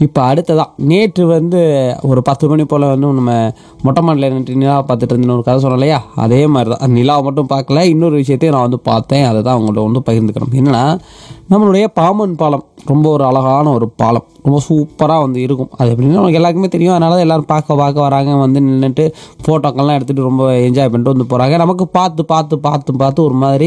இப்போ அடுத்ததான் நேற்று வந்து ஒரு பத்து மணி போல் வந்து நம்ம மொட்டை மாடியில் நின்று நிலா பார்த்துட்டு இருந்தேன்னு ஒரு கதை சொன்னேன் இல்லையா அதே மாதிரி தான் நிலாவை மட்டும் பார்க்கல இன்னொரு விஷயத்தையும் நான் வந்து பார்த்தேன் அதை தான் அவங்கள்ட்ட வந்து பகிர்ந்துக்கிறோம் என்னென்னா நம்மளுடைய பாம்பன் பாலம் ரொம்ப ஒரு அழகான ஒரு பாலம் ரொம்ப சூப்பராக வந்து இருக்கும் அது எப்படின்னா நமக்கு எல்லாருக்குமே தெரியும் அதனால தான் எல்லாரும் பார்க்க பார்க்க வராங்க வந்து நின்றுட்டு ஃபோட்டோக்கெல்லாம் எடுத்துகிட்டு ரொம்ப என்ஜாய் பண்ணிட்டு வந்து போகிறாங்க நமக்கு பார்த்து பார்த்து பார்த்து பார்த்து ஒரு மாதிரி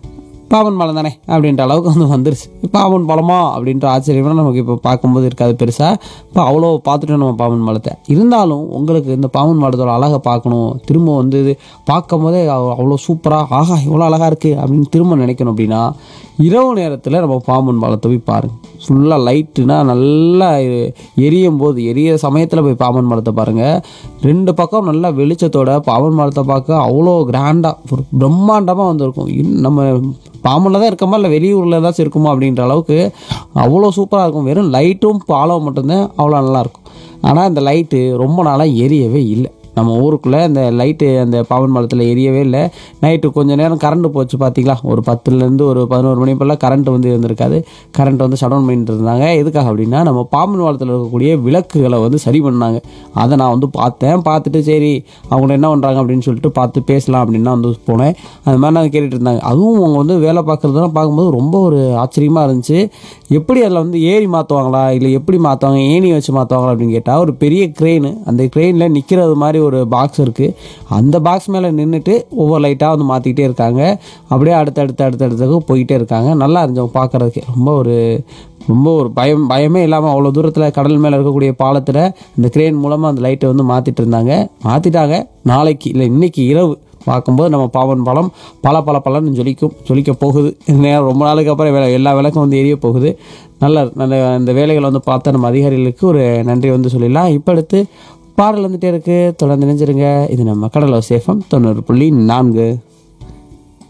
பாவன் பாலம் தானே அப்படின்ற அளவுக்கு வந்து வந்துருச்சு பாவன் பாலமா அப்படின்ற ஆச்சரியமா நமக்கு இப்போ பார்க்கும்போது இருக்காது பெருசாக இப்போ அவ்வளோ பார்த்துட்டோம் நம்ம பாவன் பாலத்தை இருந்தாலும் உங்களுக்கு இந்த பாவன் பாலத்தோட அழகை பார்க்கணும் திரும்ப வந்து இது பார்க்கும் போதே அவ்- அவ்வளோ சூப்பராக ஆஹா இவ்வளோ அழகாக இருக்குது அப்படின்னு திரும்ப நினைக்கணும் அப்படின்னா இரவு நேரத்தில் நம்ம பாம்பன் பாலத்தை போய் பாருங்கள் ஃபுல்லாக லைட்டுனா நல்லா எ- எரியும் போது எரிய சமயத்தில் போய் பாம்பன் பாலத்தை பாருங்கள் ரெண்டு பக்கம் நல்லா வெளிச்சத்தோட பாம்பன் பாலத்தை பார்க்க அவ்வளோ கிராண்டாக ஒரு பிரம்மாண்டமாக வந்திருக்கும் இன் நம்ம பாம்பனில் தான் இருக்கமா இல்லை வெளியூரில் ஏதாச்சும் இருக்குமா அப்படின்ற அளவுக்கு அவ்வளோ சூப்பராக இருக்கும் வெறும் லைட்டும் பாலம் மட்டும்தான் அவ்வளோ நல்லாயிருக்கும் ஆனால் இந்த லைட்டு ரொம்ப நாளாக எரியவே இல்லை நம்ம ஊருக்குள்ளே இந்த லைட்டு அந்த பாவன் பாலத்தில் எரியவே இல்லை நைட்டு கொஞ்சம் நேரம் கரண்ட் போச்சு பார்த்தீங்களா ஒரு பத்துலேருந்து ஒரு பதினோரு மணி போல் கரண்ட் வந்து இருந்திருக்காது கரண்ட் வந்து ஷட் டவுன் பண்ணிட்டு இருந்தாங்க எதுக்காக அப்படின்னா நம்ம பாம்பன் பாலத்தில் இருக்கக்கூடிய விளக்குகளை வந்து சரி பண்ணாங்க அதை நான் வந்து பார்த்தேன் பார்த்துட்டு சரி அவங்க என்ன பண்ணுறாங்க அப்படின்னு சொல்லிட்டு பார்த்து பேசலாம் அப்படின்னு தான் வந்து போனேன் அது மாதிரி நான் கேட்டுட்டு இருந்தாங்க அதுவும் அவங்க வந்து வேலை பார்க்குறதெல்லாம் பார்க்கும்போது ரொம்ப ஒரு ஆச்சரியமாக இருந்துச்சு எப்படி அதில் வந்து ஏறி மாற்றுவாங்களா இல்லை எப்படி மாற்றுவாங்க ஏணி வச்சு மாற்றுவாங்களா அப்படின்னு கேட்டால் ஒரு பெரிய க்ரெயின் அந்த க்ரெயினில் நிற்கிறது மாதிரி ஒரு பாக்ஸ் இருக்குது அந்த பாக்ஸ் மேலே நின்றுட்டு ஒவ்வொரு லைட்டாக வந்து மாற்றிக்கிட்டே இருக்காங்க அப்படியே அடுத்தடுத்து அடுத்தடுத்துக்கு போயிட்டே இருக்காங்க நல்லா இருந்துச்சு பார்க்குறதுக்கு ரொம்ப ஒரு ரொம்ப ஒரு பயம் பயமே இல்லாமல் அவ்வளோ தூரத்தில் கடல் மேலே இருக்கக்கூடிய பாலத்தில் இந்த கிரேன் மூலமாக அந்த லைட்டை வந்து மாற்றிட்டு இருந்தாங்க மாற்றிட்டாங்க நாளைக்கு இல்லை இன்னைக்கு இரவு பார்க்கும்போது நம்ம பாவன் பாலம் பல பல பலன்னு ஜொலிக்கும் ஜொலிக்க போகுது நேரம் ரொம்ப நாளுக்கு அப்புறம் வேலை எல்லா விளக்கும் வந்து எரிய போகுது நல்ல நல்ல அந்த வேலைகளை வந்து பார்த்த நம்ம அதிகாரிகளுக்கு ஒரு நன்றி வந்து சொல்லிடலாம் இப்போ அடுத்து பாடல் வந்துட்டே இருக்கு தொடர்ந்து நினைஞ்சிருங்க இது நம்ம கடலோ சேஃபம் தொண்ணூறு புள்ளி நான்கு